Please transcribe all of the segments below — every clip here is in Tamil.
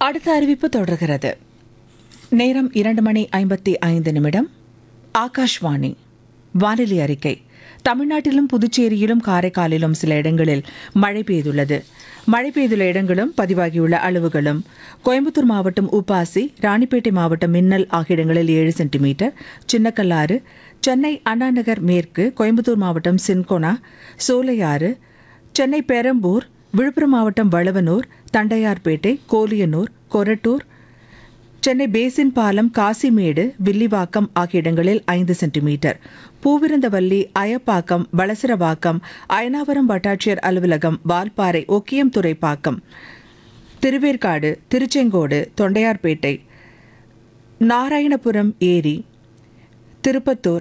அடுத்த அறிவிப்பு தொடர்கிறது நேரம் இரண்டு மணி ஐம்பத்தி ஐந்து நிமிடம் ஆகாஷ்வாணி வானிலை அறிக்கை தமிழ்நாட்டிலும் புதுச்சேரியிலும் காரைக்காலிலும் சில இடங்களில் மழை பெய்துள்ளது மழை பெய்துள்ள இடங்களும் பதிவாகியுள்ள அளவுகளும் கோயம்புத்தூர் மாவட்டம் உப்பாசி ராணிப்பேட்டை மாவட்டம் மின்னல் ஆகிய இடங்களில் ஏழு சென்டிமீட்டர் சின்னக்கல்லாறு சென்னை அண்ணாநகர் மேற்கு கோயம்புத்தூர் மாவட்டம் சின்கோனா சோலையாறு சென்னை பெரம்பூர் விழுப்புரம் மாவட்டம் வளவனூர் தண்டையார்பேட்டை கோலியனூர் கொரட்டூர் சென்னை பேசின் பாலம் காசிமேடு வில்லிவாக்கம் ஆகிய இடங்களில் ஐந்து சென்டிமீட்டர் பூவிருந்தவல்லி அயப்பாக்கம் வளசரவாக்கம் அயனாவரம் வட்டாட்சியர் அலுவலகம் வால்பாறை ஒக்கியம் துறைப்பாக்கம் திருவேற்காடு திருச்செங்கோடு தொண்டையார்பேட்டை நாராயணபுரம் ஏரி திருப்பத்தூர்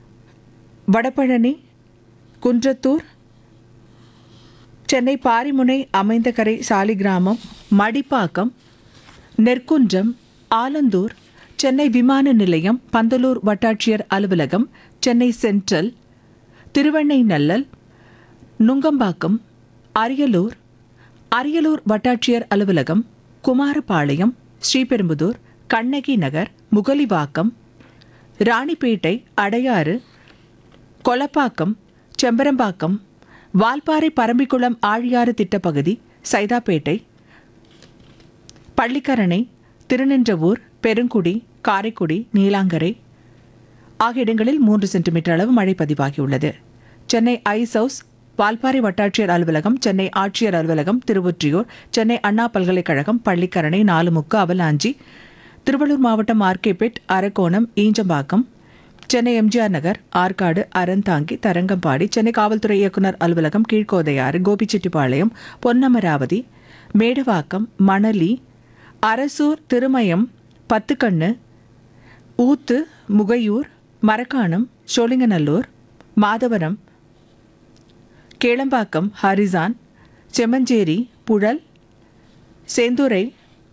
வடபழனி குன்றத்தூர் சென்னை பாரிமுனை அமைந்தகரை சாலிகிராமம் மடிப்பாக்கம் நெற்குன்றம் ஆலந்தூர் சென்னை விமான நிலையம் பந்தலூர் வட்டாட்சியர் அலுவலகம் சென்னை சென்ட்ரல் திருவெண்ணைநல்லல் நுங்கம்பாக்கம் அரியலூர் அரியலூர் வட்டாட்சியர் அலுவலகம் குமாரபாளையம் ஸ்ரீபெரும்புதூர் கண்ணகி நகர் முகலிவாக்கம் ராணிப்பேட்டை அடையாறு கொலப்பாக்கம் செம்பரம்பாக்கம் வால்பாறை பரம்பிக்குளம் ஆழியாறு திட்டப்பகுதி சைதாப்பேட்டை பள்ளிக்கரணை திருநின்றவூர் பெருங்குடி காரைக்குடி நீலாங்கரை ஆகிய இடங்களில் மூன்று சென்டிமீட்டர் அளவு மழை பதிவாகியுள்ளது சென்னை ஐஸ் ஹவுஸ் வால்பாறை வட்டாட்சியர் அலுவலகம் சென்னை ஆட்சியர் அலுவலகம் திருவொற்றியூர் சென்னை அண்ணா பல்கலைக்கழகம் பள்ளிக்கரணை நாலுமுக்கு அவலாஞ்சி திருவள்ளூர் மாவட்டம் ஆர்கேபேட் அரக்கோணம் ஈஞ்சம்பாக்கம் சென்னை எம்ஜிஆர் நகர் ஆற்காடு அறந்தாங்கி தரங்கம்பாடி சென்னை காவல்துறை இயக்குநர் அலுவலகம் கீழ்கோதையாறு கோபிச்செட்டிப்பாளையம் பொன்னமராவதி மேடவாக்கம் மணலி அரசூர் திருமயம் பத்துக்கண்ணு ஊத்து முகையூர் மரக்காணம் சோழிங்கநல்லூர் மாதவரம் கேளம்பாக்கம் ஹரிசான் செம்மஞ்சேரி புழல் செந்துறை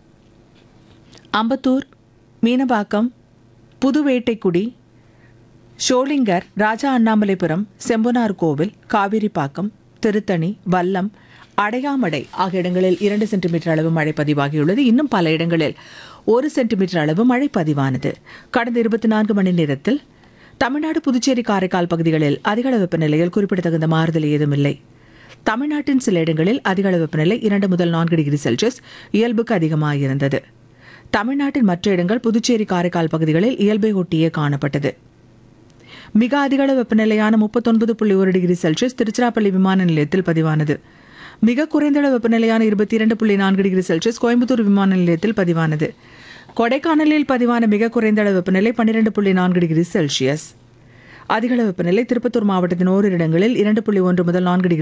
அம்பத்தூர் மீனபாக்கம் புதுவேட்டைக்குடி ஷோலிங்கர் ராஜா அண்ணாமலைபுரம் செம்பனார் கோவில் காவிரிப்பாக்கம் திருத்தணி வல்லம் அடையாமடை ஆகிய இடங்களில் இரண்டு சென்டிமீட்டர் அளவு மழை பதிவாகியுள்ளது இன்னும் பல இடங்களில் ஒரு சென்டிமீட்டர் அளவு மழை பதிவானது கடந்த இருபத்தி நான்கு மணி நேரத்தில் தமிழ்நாடு புதுச்சேரி காரைக்கால் பகுதிகளில் அதிகளவு வெப்பநிலையில் குறிப்பிடத்தகுந்த மாறுதல் ஏதுமில்லை தமிழ்நாட்டின் சில இடங்களில் அதிகளவு வெப்பநிலை இரண்டு முதல் நான்கு டிகிரி செல்சியஸ் இயல்புக்கு அதிகமாக இருந்தது தமிழ்நாட்டின் மற்ற இடங்கள் புதுச்சேரி காரைக்கால் பகுதிகளில் இயல்பை ஒட்டியே காணப்பட்டது மிக அதிகளவு வெப்பநிலையான முப்பத்தொன்பது புள்ளி ஒரு டிகிரி செல்சியஸ் திருச்சிராப்பள்ளி விமான நிலையத்தில் பதிவானது மிக குறைந்த அளவு வெப்பநிலையான இருபத்தி இரண்டு புள்ளி நான்கு டிகிரி செல்சியஸ் கோயம்புத்தூர் விமான நிலையத்தில் பதிவானது கொடைக்கானலில் பதிவான மிக குறைந்த அளவு வெப்பநிலை பன்னிரண்டு புள்ளி நான்கு டிகிரி செல்சியஸ் அதிகளவு வெப்பநிலை திருப்பத்தூர் மாவட்டத்தின் ஓரிரு இடங்களில் இரண்டு புள்ளி ஒன்று முதல் நான்கு டிகிரி